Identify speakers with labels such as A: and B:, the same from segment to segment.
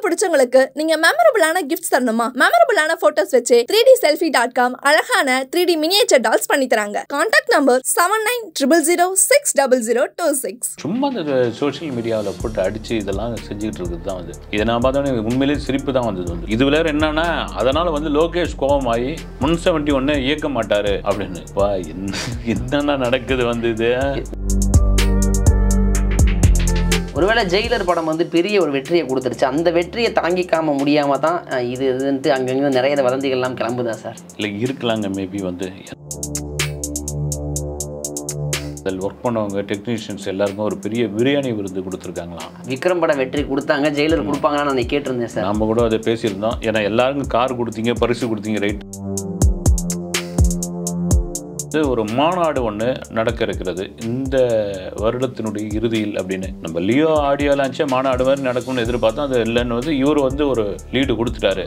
A: பிடிச்சவங்களுக்கு நீங்க மெமரபிளான கிஃப்ட்ஸ் தரணுமா மெமரபிளான போட்டோஸ் வச்சு three D selfie dot com அழகான த்ரீ டி மினியேச்சர் டால்ஸ் பண்ணி தராங்க contact number seven nine triple zero six double zero two six
B: சும்மா இந்த சோஷியல் மீடியாவில் போட்டு அடித்து இதெல்லாம் செஞ்சுக்கிட்டு இருக்குது தான் வந்து இதை நான் பார்த்தோன்னே எனக்கு உண்மையிலேயே சிரிப்பு தான் வந்தது வந்து இது வேற என்னன்னா அதனால் வந்து லோகேஷ் கோபமாகி முன் செவன்ட்டி ஒன்று இயக்க மாட்டார் அப்படின்னு வா என்ன என்னென்ன நடக்குது வந்து இது
C: ஒருவேளை ஜெயிலர் படம் வந்து பெரிய ஒரு வெற்றியை கொடுத்துருச்சு அந்த வெற்றியை தாங்கிக்காம முடியாம தான் அஹ், இது இதுன்ட்டு அங்கங்க நிறைய வதந்திகள்லாம் கிளம்புதா சார்
B: இல்லை இருக்கலாங்க மேபி வந்து அதில் ஒர்க் பண்ணவங்க டெக்னீஷியன்ஸ் எல்லாருக்கும் ஒரு பெரிய பிரியாணி விருது கொடுத்துருக்காங்களாம்
C: விக்ரம் படம் வெற்றி கொடுத்தாங்க ஜெயிலர் கொடுப்பாங்கன்னு நான் கேட்டிருந்தேன் சார்
B: நம்ம கூட அதை பேசியிருந்தோம் ஏன்னா எல்லாருக்கும் கார் கொடுத்தீங்க பரிசு கொடுத்தீங்க ரைட் இது ஒரு மாநாடு ஒன்று நடக்க இருக்கிறது இந்த வருடத்தினுடைய இறுதியில் அப்படின்னு நம்ம லியோ ஆடியோ லான்ச்சே மாநாடு மாதிரி நடக்கும்னு எதிர்பார்த்தோம் அது இல்லைன்னு வந்து இவர் வந்து ஒரு லீடு கொடுத்துட்டாரு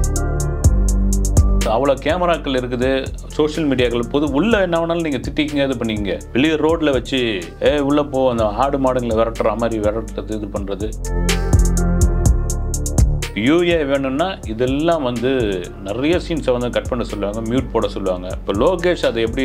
B: அவ்வளோ கேமராக்கள் இருக்குது சோஷியல் மீடியாக்கள் பொது உள்ள என்ன வேணாலும் நீங்கள் திட்டிக்கிங்க இது பண்ணிங்க வெளியே ரோட்டில் வச்சு ஏ உள்ளே போ அந்த ஆடு மாடுங்களை விரட்டுற மாதிரி விரட்டுறது இது பண்ணுறது யூஏ வேணும்னா இதெல்லாம் வந்து நிறைய சீன்ஸை வந்து கட் பண்ண சொல்லுவாங்க மியூட் போட சொல்லுவாங்க இப்போ லோகேஷ் அதை எப்படி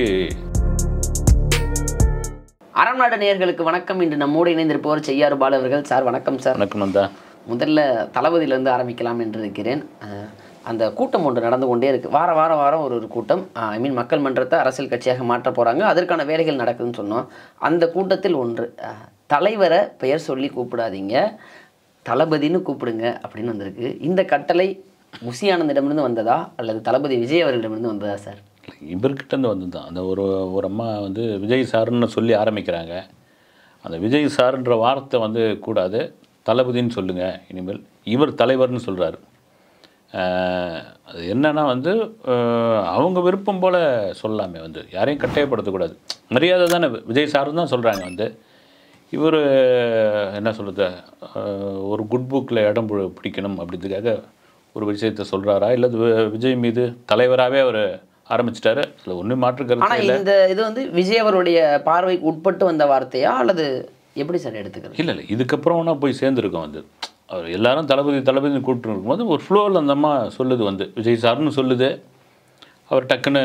C: அறம் நாடு நேயர்களுக்கு வணக்கம் இன்று நம்மோடு இணைந்திருப்பவர் செய்யாறு பாலு அவர்கள் சார் வணக்கம் சார்
B: வணக்கம் நந்தா
C: முதல்ல தளபதியிலேருந்து ஆரம்பிக்கலாம் என்று இருக்கிறேன் அஹ், அந்த கூட்டம் ஒன்று நடந்து கொண்டே இருக்கு வார வாரம் வாரம் ஒரு ஒரு கூட்டம் ஐ மீன் மக்கள் மன்றத்தை அரசியல் கட்சியாக மாற்ற போகிறாங்க அதற்கான வேலைகள் நடக்குதுன்னு சொன்னோம் அந்த கூட்டத்தில் ஒன்று அஹ், தலைவரை பெயர் சொல்லி கூப்பிடாதீங்க தளபதின்னு கூப்பிடுங்க அப்படின்னு வந்திருக்கு இந்த கட்டளை முசி ஆனந்திடமிருந்து வந்ததா அல்லது தளபதி விஜய் அவர்களிடமிருந்து வந்ததா சார்
B: இவர்கிட்ட இருந்து வந்து தான் அந்த ஒரு ஒரு அம்மா வந்து விஜய் சாருன்னு சொல்லி ஆரம்பிக்கிறாங்க அந்த விஜய் சாருன்ற வார்த்தை வந்து கூடாது தளபதின்னு சொல்லுங்கள் இனிமேல் இவர் தலைவர்னு சொல்கிறாரு அது என்னன்னா வந்து அஹ், அவங்க விருப்பம் போல் சொல்லலாமே வந்து யாரையும் கட்டாயப்படுத்தக்கூடாது மரியாதை தானே விஜய் சாருன்னு தான் சொல்கிறாங்க வந்து இவர் என்ன சொல்கிறது ஒரு குட் புக்கில் இடம் பு- பிடிக்கணும் அப்படின்றதுக்காக ஒரு விஷயத்தை சொல்கிறாரா இல்லை வி- விஜய் மீது தலைவராகவே அவர் ஆரம்பிச்சிட்டாரு அதில் ஒன்றும் மாற்று
C: ஆனா
B: கருத்து இல்லை
C: இந்த இது வந்து விஜய் அவருடைய பார்வைக்கு உட்பட்டு வந்த வார்த்தையா அல்லது எப்படி சார் எடுத்துக்கிறது
B: இல்லை இல்லை இதுக்கப்புறம் வேணா போய் சேர்ந்துருக்கோம் வந்து அவர் எல்லாரும் தளபதி தளபதினு கூப்பிட்டு இருக்கும்போது ஒரு ஃப்ளோவில் அந்த அம்மா சொல்லுது வந்து விஜய் சார்னு சொல்லுது அவர் டக்குன்னு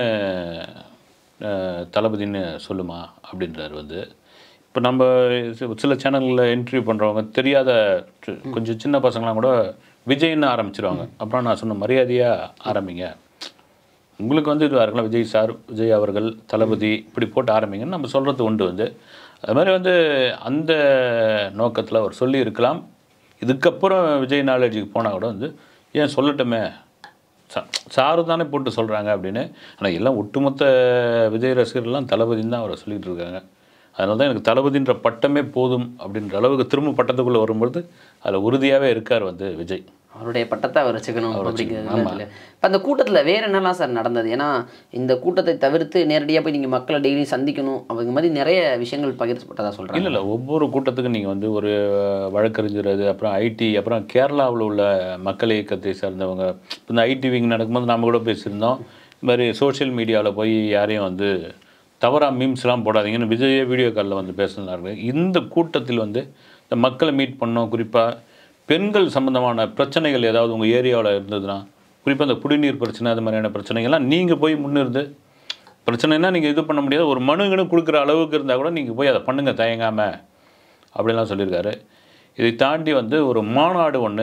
B: அஹ், தளபதின்னு சொல்லுமா அப்படின்றாரு வந்து இப்போ நம்ம சி- சில சேனலில் இன்டர்வியூ பண்ணுறவங்க தெரியாத சி- கொஞ்சம் சின்ன பசங்களாம் கூட விஜய்ன்னு ஆரம்பிச்சிருவாங்க அப்புறம் நான் சொன்ன மரியாதையாக ஆரம்பிங்க உங்களுக்கு வந்து இதுவாக இருக்கலாம் விஜய் சார் விஜய் அவர்கள் தளபதி இப்படி போட்டு ஆரம்பிங்கன்னு நம்ம சொல்கிறது உண்டு வந்து அது மாதிரி வந்து அந்த நோக்கத்தில் அவர் சொல்லி இருக்கலாம் இதுக்கப்புறம் விஜய் நாலேஜுக்கு போனால் கூட வந்து ஏன் சொல்லட்டுமே சா சாரு தானே போட்டு சொல்கிறாங்க அப்படின்னு ஆனால் எல்லாம் ஒட்டுமொத்த விஜய் ரசிகர்கள்லாம் தளபதின்னு தான் அவரை சொல்லிகிட்டு இருக்காங்க அதனால தான் எனக்கு தளபதின்ற பட்டமே போதும் அப்படின்ற அளவுக்கு திரும்ப பட்டத்துக்குள்ளே வரும்பொழுது அதில் உறுதியாகவே இருக்கார் வந்து விஜய்
C: அவருடைய பட்டத்தை அவர் வச்சுக்கணும் அப்படிங்கிறது இப்போ அந்த கூட்டத்தில் வேற என்னலாம் சார் நடந்தது ஏன்னா இந்த கூட்டத்தை தவிர்த்து நேரடியாக போய் நீங்கள் மக்களை டெய்லி சந்திக்கணும் அவங்க மாதிரி நிறைய விஷயங்கள் பகிர்க்கப்பட்டதா சொல்கிறாங்க
B: இல்லை இல்லை ஒவ்வொரு கூட்டத்துக்கும் நீங்கள் வந்து ஒரு வழக்கறிஞர் அது அப்புறம் ஐடி அப்புறம் கேரளாவில் உள்ள மக்கள் இயக்கத்தை சார்ந்தவங்க இப்ப இந்த ஐடி விங் நடக்கும்போது நாம கூட பேசியிருந்தோம் இந்த மாதிரி சோஷியல் மீடியாவில் போய் யாரையும் வந்து தவறாக மீம்ஸ்லாம் போடாதீங்கன்னு விஜயே வீடியோ காலில் வந்து பேசினாரு இந்த கூட்டத்தில் வந்து இந்த மக்களை மீட் பண்ணோம் குறிப்பாக பெண்கள் சம்பந்தமான பிரச்சனைகள் ஏதாவது உங்கள் ஏரியாவில் இருந்ததுன்னா குறிப்பாக இந்த குடிநீர் பிரச்சனை அது மாதிரியான பிரச்சனைகள்லாம் நீங்கள் போய் முன்னிருந்து பிரச்சனைனா நீங்கள் இது பண்ண முடியாது ஒரு மனுங்கன்னு கொடுக்குற அளவுக்கு இருந்தால் கூட நீங்கள் போய் அதை பண்ணுங்கள் தயங்காமல் அப்படிலாம் சொல்லியிருக்காரு இதை தாண்டி வந்து ஒரு மாநாடு ஒன்று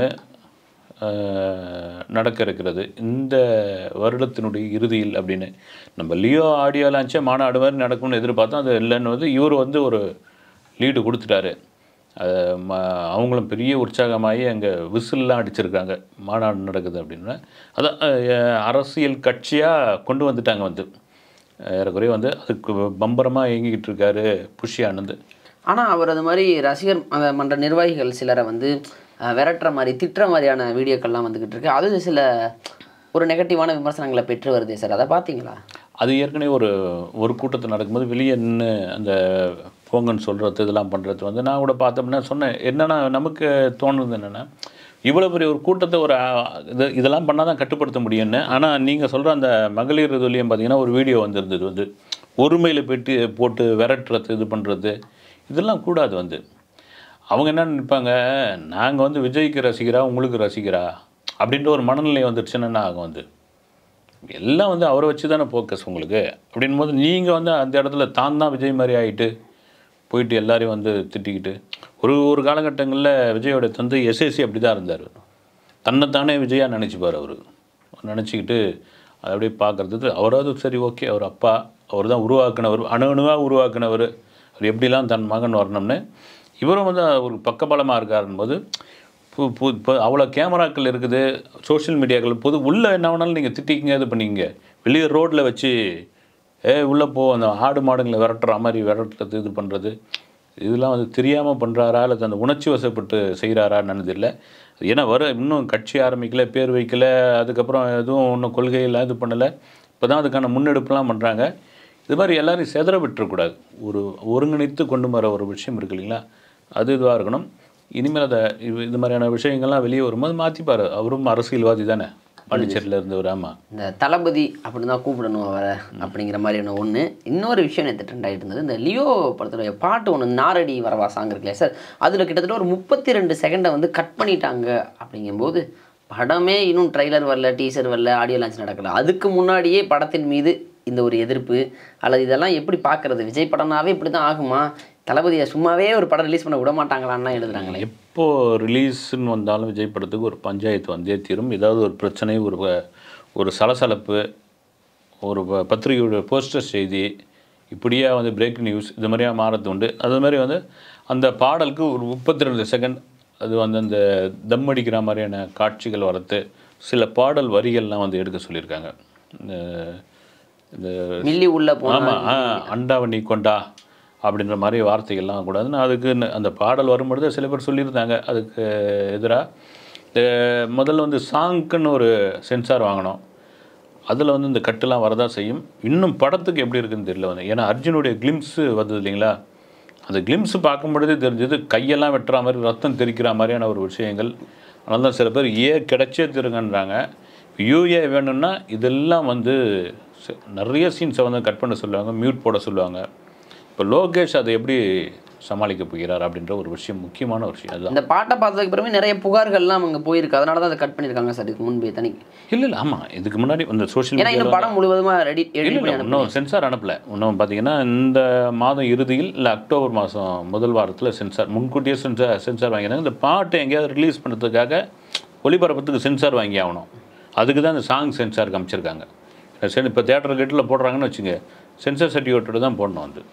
B: நடக்க இருக்கிறது இந்த வருடத்தினுடைய இறுதியில் அப்படின்னு நம்ம லியோ ஆடியோ லான்ச்சே மாநாடு மாதிரி நடக்கும்னு எதிர்பார்த்தோம் அது இல்லைன்னு வந்து இவர் வந்து ஒரு லீடு கொடுத்துட்டாரு அது ம அவங்களும் பெரிய உற்சாகமாகி அங்கே விசில்லாம் அடிச்சிருக்காங்க மாநாடு நடக்குது அப்படின்னு அதான் அஹ், அரசியல் கட்சியாக கொண்டு வந்துட்டாங்க வந்து ஏறக்குறைய வந்து அதுக்கு பம்பரமாக இயங்கிக்கிட்டு இருக்காரு புஷி ஆனந்த்
C: ஆனால் அவர் அது மாதிரி ரசிகர் அந்த மன்ற நிர்வாகிகள் சிலரை வந்து அஹ், விரட்டுற மாதிரி திட்டுற மாதிரியான வீடியோக்கள்லாம் வந்துக்கிட்டு இருக்கு அது சில ஒரு நெகட்டிவான விமர்சனங்களை பெற்று வருதே சார் அதை பார்த்தீங்களா
B: அது ஏற்கனவே ஒரு ஒரு கூட்டத்தில் நடக்கும்போது வெளியே நின்று அந்த போங்கன்னு சொல்கிறது இதெல்லாம் பண்ணுறது வந்து நான் கூட பார்த்தோம்னா சொன்னேன் என்னென்னா நமக்கு தோணுது என்னென்னா இவ்வளோ பெரிய ஒரு கூட்டத்தை ஒரு ஆ, இது இதெல்லாம் பண்ணால் தான் கட்டுப்படுத்த முடியும்னு ஆனால் நீங்கள் சொல்கிற அந்த மகளிர் இதுலேயும் பார்த்தீங்கன்னா ஒரு வீடியோ வந்திருந்தது வந்து ஒருமையில் பெட்டி போட்டு விரட்டுறது இது பண்ணுறது இதெல்லாம் கூடாது வந்து அவங்க என்ன நினைப்பாங்க நாங்கள் வந்து விஜய்க்கு ரசிகரா உங்களுக்கு ரசிகரா அப்படின்ற ஒரு மனநிலை வந்துடுச்சுன்னா என்ன ஆகும் வந்து எல்லாம் வந்து அவரை வச்சு தானே ஃபோக்கஸ் உங்களுக்கு அப்படின் போது நீங்கள் வந்து அந்த இடத்துல தான் தான் விஜய் மாதிரி ஆகிட்டு போயிட்டு எல்லாரையும் வந்து திட்டிக்கிட்டு ஒரு ஒரு காலகட்டங்களில் விஜயோட தந்தை எஸ்எஸ்சி அப்படி தான் இருந்தார் தன்னைத்தானே விஜயா நினச்சிப்பார் அவர் நினச்சிக்கிட்டு அதை அப்படியே பார்க்குறது அவராவது சரி ஓகே அவர் அப்பா அவர் தான் உருவாக்குனவர் அணு அணுவாக உருவாக்குனவர் அவர் எப்படிலாம் தன் மகன் வரணும்னு இவரும் வந்து ஒரு பக்கபலமாக இருக்காருன்னு போது பு- பு- இப்போ அவ்வளோ கேமராக்கள் இருக்குது சோஷியல் மீடியாக்கள் பொது உள்ளே என்ன வேணாலும் நீங்கள் திட்டிக்கிங்க இது பண்ணிக்கங்க வெளியே ரோட்டில் வச்சு ஏ உள்ளே போ அந்த ஆடு மாடுங்களை விரட்டுற மாதிரி விரட்டுறது இது பண்ணுறது இதெல்லாம் வந்து தெரியாமல் பண்ணுறாரா இல்லை அந்த உணர்ச்சி வசப்பட்டு செய்கிறாரான்னு தெரியல ஏன்னா வர இன்னும் கட்சி ஆரம்பிக்கல பேர் வைக்கல அதுக்கப்புறம் எதுவும் ஒன்றும் கொள்கையெல்லாம் இது பண்ணலை இப்போ தான் அதுக்கான முன்னெடுப்புலாம் பண்ணுறாங்க இது மாதிரி எல்லாரையும் செதற விட்டுறக்கூடாது ஒரு ஒருங்கிணைத்து கொண்டு வர ஒரு விஷயம் இருக்கு இல்லைங்களா அது இதுவாக இருக்கணும் இனிமேல் அதை இது இது மாதிரியான விஷயங்கள்லாம் வெளியே வரும்போது மாற்றிப்பார் அவரும் அரசியல்வாதி தானே பாண்டிச்சேரியில் இருந்தவர் ஆமாம்
C: இந்த தளபதி அப்படின்னு தான் கூப்பிடணும் அவரை அப்படிங்கிற மாதிரியான ஒன்று இன்னொரு விஷயம் நேற்று ட்ரெண்ட் ஆகிட்டு இருந்தது இந்த லியோ படத்துடைய பாட்டு ஒன்று நாரடி வரவா சாங் இருக்குல்லையா சார் அதில் கிட்டத்தட்ட ஒரு முப்பத்தி ரெண்டு செகண்டை வந்து கட் பண்ணிட்டாங்க அப்படிங்கும்போது படமே இன்னும் ட்ரைலர் வரல டீசர் வரல ஆடியோ லான்ச் நடக்கல அதுக்கு முன்னாடியே படத்தின் மீது இந்த ஒரு எதிர்ப்பு அல்லது இதெல்லாம் எப்படி பார்க்கறது விஜய் படம்னாவே இப்படி தான் ஆகுமா தளபதியை சும்மாவே ஒரு படம் ரிலீஸ் பண்ண விட மாட்டாங்களான்னு எழுதுறாங்களே
B: எப்போ ரிலீஸ்ன்னு வந்தாலும் விஜய் படத்துக்கு ஒரு பஞ்சாயத்து வந்தே தீரும் ஏதாவது ஒரு பிரச்சனை ஒரு வ- ஒரு சலசலப்பு ஒரு ப- பத்திரிகையோட போஸ்டர் செய்தி இப்படியே வந்து பிரேக் நியூஸ் இது மாதிரியா மாறது உண்டு அது மாதிரி வந்து அந்த பாடலுக்கு ஒரு முப்பத்தி ரெண்டு செகண்ட் அது வந்து அந்த தம் அடிக்கிற மாதிரியான காட்சிகள் வரத்து சில பாடல் வரிகள்லாம் வந்து எடுக்க சொல்லியிருக்காங்க இந்த இந்த
C: மில்லி உள்ள போனா
B: ஆமாம் ஆ அண்டாவை நீ கொண்டா அப்படின்ற மாதிரி வார்த்தைகள்லாம் கூடாதுன்னு அதுக்கு ந- அந்த பாடல் வரும்பொழுது சில பேர் சொல்லியிருந்தாங்க அதுக்கு எதிராக முதல்ல வந்து சாங்க்குன்னு ஒரு சென்சார் வாங்கினோம் அதில் வந்து இந்த கட்டுலாம் வரதான் செய்யும் இன்னும் படத்துக்கு எப்படி இருக்குன்னு தெரியல வந்து ஏன்னா அர்ஜுனுடைய கிளிம்ஸு வந்தது இல்லைங்களா அந்த கிளிம்ஸ் பார்க்கும் பொழுதே தெரிஞ்சது கையெல்லாம் வெட்டுற மாதிரி ரத்தம் தெரிக்கிற மாதிரியான ஒரு விஷயங்கள் அதனால தான் சில பேர் ஏ கிடைச்சே திருங்கன்றாங்க யூஏ வேணும்னா இதெல்லாம் வந்து ச- நிறைய சீன்ஸை வந்து கட் பண்ண சொல்லுவாங்க மியூட் போட சொல்லுவாங்க இப்போ லோகேஷ் அதை எப்படி சமாளிக்க போகிறார் அப்படின்ற ஒரு விஷயம் முக்கியமான ஒரு விஷயம் அதுதான்
C: இந்த பாட்டை பார்த்ததுக்கு பிறகு நிறைய புகார்கள்லாம் அங்கே போயிருக்கு அதனால தான் அதை கட் பண்ணியிருக்காங்க சார் இதுக்கு முன்பே தனி
B: இல்லை இல்லை ஆமாம் இதுக்கு முன்னாடி இந்த சோஷியல்
C: ஏன்னா இன்னும் படம் முழுவதுமாக ரெடி
B: இல்லை
C: எடிட்
B: இல்லை
C: பண்ணி
B: இன்னும் சென்சார் அனுப்பல இன்னும் பார்த்தீங்கன்னா இந்த மாதம் இறுதியில் இல்லை அக்டோபர் மாதம் முதல் வாரத்தில் சென்சார் முன்கூட்டியே சென்சார் சென்சார் வாங்கினாங்க இந்த பாட்டை எங்கேயாவது ரிலீஸ் பண்ணுறதுக்காக ஒளிபரப்பத்துக்கு சென்சார் வாங்கி ஆகணும் அதுக்கு தான் இந்த சாங் சென்சார் காமிச்சிருக்காங்க சரி இப்போ தேட்டர் கேட்டில் போடுறாங்கன்னு வச்சுங்க சென்சார் சர்டிஃபிகேட்டோட தான் போடணும் வந்து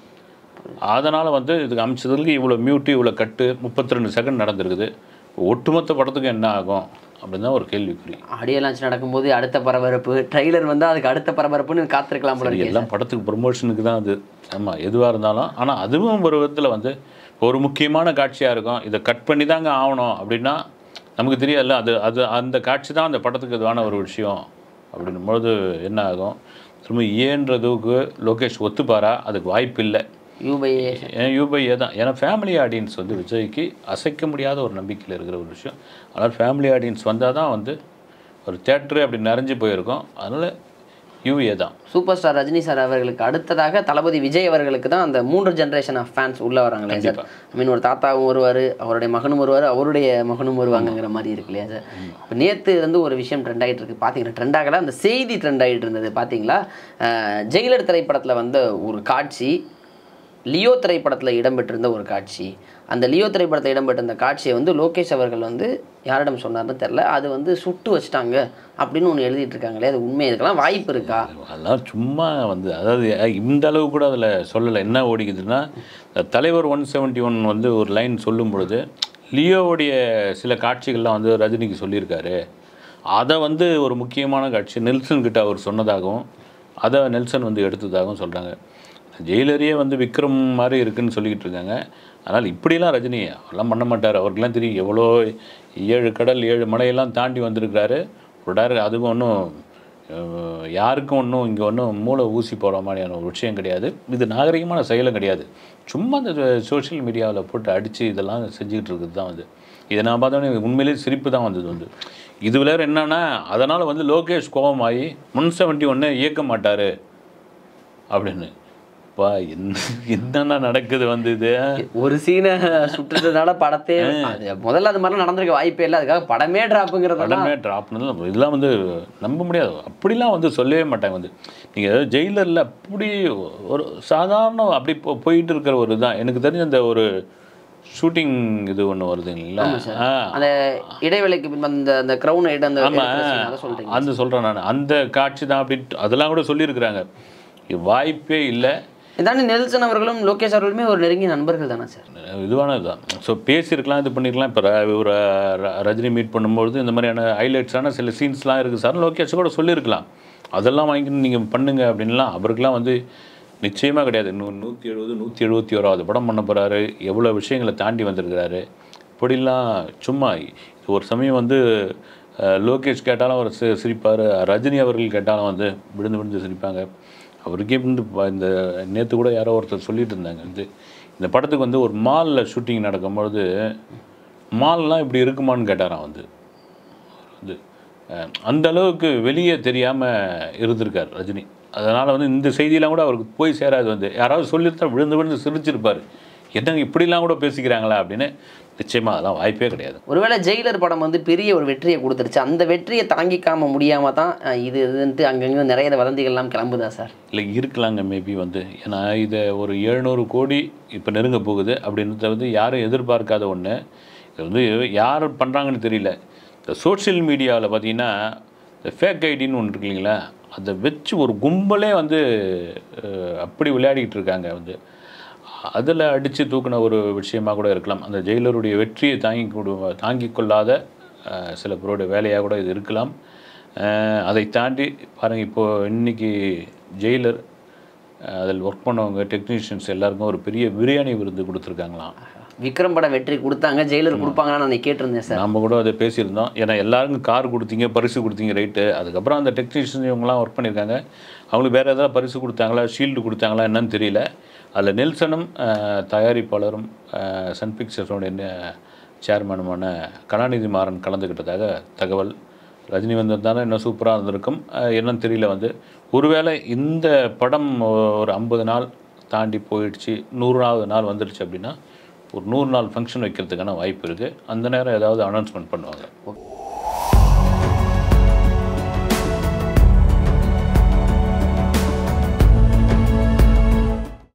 B: அதனால் வந்து இதுக்கு அமைச்சதுக்கு இவ்வளோ மியூட்டு இவ்வளோ கட்டு முப்பத்தி ரெண்டு செகண்ட் நடந்திருக்குது ஒட்டுமொத்த படத்துக்கு என்ன ஆகும் அப்படின்னு தான் ஒரு கேள்விக்குறி
C: ஆடியோ லான்ச் நடக்கும்போது அடுத்த பரபரப்பு ட்ரைலர் வந்து அதுக்கு அடுத்த பரபரப்புன்னு காத்திருக்கலாம் போல
B: சரி,
C: இருக்கே
B: எல்லாம் படத்துக்கு ப்ரொமோஷனுக்கு தான் அது ஆமாம் எதுவாக இருந்தாலும் ஆனால் அதுவும் ஒரு விதத்தில் வந்து ஒரு முக்கியமான காட்சியாக இருக்கும் இதை கட் பண்ணி தாங்க ஆகணும் அப்படின்னா நமக்கு தெரியாதுல்ல அது அது அந்த காட்சி தான் அந்த படத்துக்கு இதுவான ஒரு விஷயம் அப்படின்னும் பொழுது என்ன ஆகும் திரும்ப ஏன்றதுக்கு லோகேஷ் ஒத்துப்பாரா அதுக்கு வாய்ப்பு இல்லை
C: யூபை
B: ஏன் யூபிஐ தான் ஏன்னா ஃபேமிலி ஆடியன்ஸ் வந்து விஜய்க்கு அசைக்க முடியாத ஒரு நம்பிக்கையில் இருக்கிற ஒரு விஷயம் அதனால் ஃபேமிலி ஆடியன்ஸ் வந்தால் தான் வந்து ஒரு தேட்டரு அப்படி நிறைஞ்சு போயிருக்கும் அதனால் யூஏ தான்
C: சூப்பர் ஸ்டார் ரஜினி சார் அவர்களுக்கு அடுத்ததாக தளபதி விஜய் அவர்களுக்கு தான் அந்த மூன்று ஜென்ரேஷன் ஆஃப் ஃபேன்ஸ் உள்ள வராங்களே சார் ஐ மீன் ஒரு தாத்தாவும் வருவார் அவருடைய மகனும் வருவார் அவருடைய மகனும் வருவாங்கங்கிற மாதிரி இருக்கு இல்லையா சார் இப்போ நேற்று வந்து ஒரு விஷயம் ட்ரெண்ட் ஆகிட்டு இருக்கு பார்த்தீங்கன்னா ட்ரெண்ட் ஆகல அந்த செய்தி ட்ரெண்ட் ஆகிட்டு இருந்தது பார்த்தீங்களா அஹ், ஜெயிலர் திரைப்படத்தில் வந்த ஒரு காட்சி லியோ திரைப்படத்தில் இடம்பெற்றிருந்த ஒரு காட்சி அந்த லியோ திரைப்படத்தில் இடம்பெற்றிருந்த காட்சியை வந்து லோகேஷ் அவர்கள் வந்து யாரிடம் சொன்னார்னு தெரில அது வந்து சுட்டு வச்சிட்டாங்க அப்படின்னு ஒன்று எழுதிட்டு இருக்காங்களே அது உண்மை இதுக்கெல்லாம் வாய்ப்பு இருக்கா
B: அதெல்லாம் சும்மா வந்து அதாவது அஹ், இந்த அளவு கூட அதில் சொல்லலை என்ன ஓடிக்குதுன்னா இந்த தலைவர் ஒன் செவன்ட்டி ஒன் வந்து ஒரு லைன் சொல்லும் பொழுது லியோவுடைய சில காட்சிகள்லாம் வந்து ரஜினிக்கு சொல்லியிருக்காரு அதை வந்து ஒரு முக்கியமான காட்சி நெல்சன் கிட்ட அவர் சொன்னதாகவும் அதை நெல்சன் வந்து எடுத்ததாகவும் சொல்கிறாங்க ஜெயிலரியே வந்து விக்ரம் மாதிரி இருக்குன்னு சொல்லிக்கிட்டு இருக்காங்க ஆனால் இப்படிலாம் ரஜினி அவரெல்லாம் பண்ண மாட்டார் அவருக்கெல்லாம் தெரியும் எவ்வளோ ஏழு கடல் ஏழு மலையெல்லாம் தாண்டி வந்திருக்கிறாரு ஒரு டேரக்டர் அதுவும் ஒன்றும் அஹ் யாருக்கும் ஒன்றும் இங்கே ஒன்றும் மூளை ஊசி போடுற மாதிரியான ஒரு விஷயம் கிடையாது இது நாகரிகமான செயலும் கிடையாது சும்மா இந்த சோஷியல் மீடியாவில் போட்டு அடித்து இதெல்லாம் செஞ்சுக்கிட்டு இருக்குது தான் வந்து இதை நான் பார்த்தோன்னே எனக்கு உண்மையிலேயே சிரிப்பு தான் வந்தது வந்து இது விளையாட என்னன்னா அதனால் வந்து லோகேஷ் கோபமாகி முன் செவன்ட்டி ஒன்று இயக்க மாட்டார் அப்படின்னு அப்பா என்ன என்னென்ன நடக்குது வந்து இது
C: ஒரு சீனை சுட்டுறதுனால படத்தே அது முதல்ல அது மாதிரிலாம் நடந்திருக்க வாய்ப்பே இல்லை அதுக்காக படமே டிராப்புங்கிறதெல்லாம்
B: உடனே ட்ராப் பண்ணது இதெல்லாம் வந்து நம்ப முடியாது அப்படிலாம் வந்து சொல்லவே மாட்டாங்க வந்து நீங்கள் ஜெயிலரில் அப்படி ஒரு சாதாரண அப்படி போ- போயிட்டு இருக்கிற ஒரு இதுதான் எனக்கு தெரிஞ்ச அந்த ஒரு ஷூட்டிங் இது ஒன்று வருது இல்லைங்களா ஆ
C: அந்த இடைவேளைக்கு பின்பு அந்த அந்த க்ரௌன் ஐட் அந்த
B: ஆமாம்
C: எடுக்கிற scene, அதை சொல்றீங்க
B: அந்த சொல்கிறேன் நான் அந்த காட்சி தான் அப்படின்ட்டு அதெல்லாம் கூட சொல்லியிருக்கிறாங்க இது வாய்ப்பே இல்லை
C: இதாண்டி நெல்சன் அவர்களும் லோகேஷ் அவர்களுமே ஒரு நெருங்கிய நண்பர்கள் தானே சார்
B: இதுவானது தான் ஸோ பேசியிருக்கலாம் இது பண்ணிருக்கலாம் இப்போ ஒரு ர- ரஜினி மீட் பண்ணும்பொழுது இந்த மாதிரியான ஹைலைட்ஸான சில சீன்ஸ்லாம் இருக்குது சார் லோகேஷ் கூட சொல்லியிருக்கலாம் அதெல்லாம் வாங்கிட்டு நீங்கள் பண்ணுங்க அப்படின்லாம் அவருக்கெல்லாம் வந்து நிச்சயமாக கிடையாது நூ நூற்றி எழுபது நூற்றி எழுபத்தி ஓராவது படம் பண்ண போகிறாரு எவ்வளோ விஷயங்களை தாண்டி வந்திருக்கிறாரு இப்படிலாம் சும்மா இது ஒரு சமயம் வந்து அஹ், லோகேஷ் கேட்டாலும் அவர் சி சிரிப்பார் ரஜினி அவர்கள் கேட்டாலும் வந்து விழுந்து விழுந்து சிரிப்பாங்க அவருக்கே வந்து ப- இந்த நேற்று கூட யாரோ ஒருத்தர் சொல்லிட்டு இருந்தாங்க வந்து இந்த படத்துக்கு வந்து ஒரு மாலில் ஷூட்டிங் நடக்கும்பொழுது மால்லாம் இப்படி இருக்குமான்னு கேட்டாராம் வந்து வந்து அஹ், அந்த அளவுக்கு வெளியே தெரியாமல் இருந்திருக்கார் ரஜினி அதனால் வந்து இந்த செய்தியெல்லாம் கூட அவருக்கு போய் சேராது வந்து யாராவது சொல்லியிருந்தா விழுந்து விழுந்து சிரிச்சிருப்பார் என்னங்க இப்படிலாம் கூட பேசிக்கிறாங்களா அப்படின்னு நிச்சயமாக அதெல்லாம் வாய்ப்பே கிடையாது
C: ஒருவேளை ஜெயிலர் படம் வந்து பெரிய ஒரு வெற்றியை கொடுத்துருச்சு அந்த வெற்றியை தாங்கிக்காம முடியாம தான் அஹ், இது இதுன்ட்டு அங்கங்க நிறைய வதந்திகள்லாம் கிளம்புதா சார்
B: இல்லை இருக்கலாங்க மேபி வந்து ஏன்னா இதை ஒரு எழுநூறு கோடி இப்போ நெருங்க போகுது அப்படின்றத வந்து யாரும் எதிர்பார்க்காத ஒன்று இது வந்து யார் பண்ணுறாங்கன்னு தெரியல இந்த சோஷியல் மீடியாவில் பார்த்தீங்கன்னா இந்த ஃபேக் ஐடின்னு ஒன்று இருக்கு இல்லைங்களா அதை வச்சு ஒரு கும்பலே வந்து அஹ், அப்படி விளையாடிக்கிட்டு இருக்காங்க வந்து அதில் அடித்து தூக்கின ஒரு விஷயமாக கூட இருக்கலாம் அந்த ஜெயிலருடைய வெற்றியை தாங்கி கொடு தாங்கிக் கொள்ளாத அஹ், சில பேருடைய வேலையாக கூட இது இருக்கலாம் அஹ், அதை தாண்டி பாருங்கள் இப்போது இன்னைக்கு ஜெயிலர் அஹ், அதில் ஒர்க் பண்ணவங்க டெக்னீஷியன்ஸ் எல்லாருக்கும் ஒரு பெரிய பிரியாணி விருந்து கொடுத்துருக்காங்களாம்
C: விக்ரம் படம் வெற்றி கொடுத்தாங்க ஜெயிலர் கொடுப்பாங்கன்னு நான் கேட்டிருந்தேன் சார்
B: நம்ம கூட அதை பேசியிருந்தோம் ஏன்னா எல்லாருக்கும் கார் கொடுத்தீங்க பரிசு கொடுத்தீங்க ரைட்டு அதுக்கப்புறம் அந்த டெக்னீஷியன் இவங்கலாம் ஒர்க் பண்ணியிருக்காங்க அவங்களுக்கு வேறு ஏதாவது பரிசு கொடுத்தாங்களா ஷீல்டு கொடுத்தாங்களா என்னன்னு தெரியல அதில் நெல்சனும் அஹ், தயாரிப்பாளரும் அஹ், சன் பிக்சர்ஸோட சேர்மனுமான கலாநிதி மாறன் கலந்துக்கிட்டதாக தகவல் ரஜினி வந்திருந்தாலும் இன்னும் சூப்பராக இருந்திருக்கும் அஹ், என்னன்னு தெரியல வந்து ஒருவேளை இந்த படம் ஒரு ஐம்பது நாள் தாண்டி போயிடுச்சு நூறாவது நாள் வந்துடுச்சு அப்படின்னா ஒரு நூறு நாள் ஃபங்க்ஷன் வைக்கிறதுக்கான வாய்ப்பு இருக்குது அந்த நேரம் ஏதாவது அனௌன்ஸ்மெண்ட் பண்ணுவாங்க
C: ஓகே